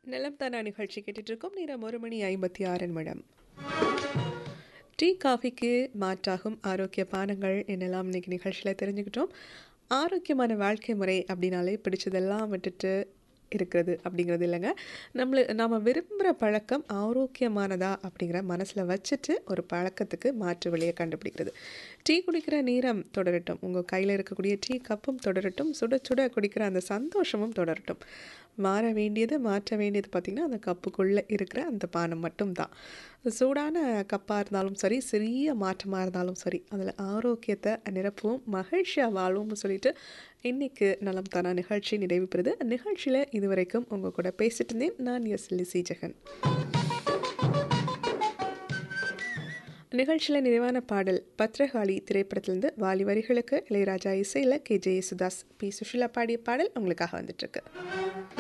நிலம் தானா நிகழ்ச்சி கேட்டுட்டு இருக்கோம் நேரம் ஒரு மணி ஐம்பத்தி ஆறு நிமிடம் டீ காஃபிக்கு மாற்றாகும் ஆரோக்கிய பானங்கள் என்னெல்லாம் இன்னைக்கு நிகழ்ச்சியில் தெரிஞ்சுக்கிட்டோம் ஆரோக்கியமான வாழ்க்கை முறை அப்படின்னாலே பிடிச்சதெல்லாம் விட்டுட்டு இருக்கிறது அப்படிங்கிறது இல்லைங்க நம்மள நாம் விரும்புகிற பழக்கம் ஆரோக்கியமானதா அப்படிங்கிற மனசில் வச்சுட்டு ஒரு பழக்கத்துக்கு மாற்று வழியை கண்டுபிடிக்கிறது டீ குடிக்கிற நேரம் தொடரட்டும் உங்கள் கையில் இருக்கக்கூடிய டீ கப்பும் தொடரட்டும் சுட சுட குடிக்கிற அந்த சந்தோஷமும் தொடரட்டும் மாற வேண்டியது மாற்ற வேண்டியது பார்த்திங்கன்னா அந்த கப்புக்குள்ளே இருக்கிற அந்த பானம் மட்டும்தான் சூடான கப்பாக இருந்தாலும் சரி சிறிய மாற்றமாக இருந்தாலும் சரி அதில் ஆரோக்கியத்தை நிரப்பவும் மகிழ்ச்சியாக வாழ்வோம்னு சொல்லிட்டு இன்றைக்கு நலம் தானா நிகழ்ச்சி நிறைவு பெறுது நிகழ்ச்சியில் இதுவரைக்கும் உங்கள் கூட பேசிட்டு இருந்தேன் நான் எஸ் லிசி ஜெகன் நிகழ்ச்சியில் நிறைவான பாடல் பத்ரகாளி திரைப்படத்திலிருந்து வாலி வரிகளுக்கு இளையராஜா இசையில் K J Yesudas P Susheela பாடிய பாடல் உங்களுக்காக வந்துட்டுருக்கு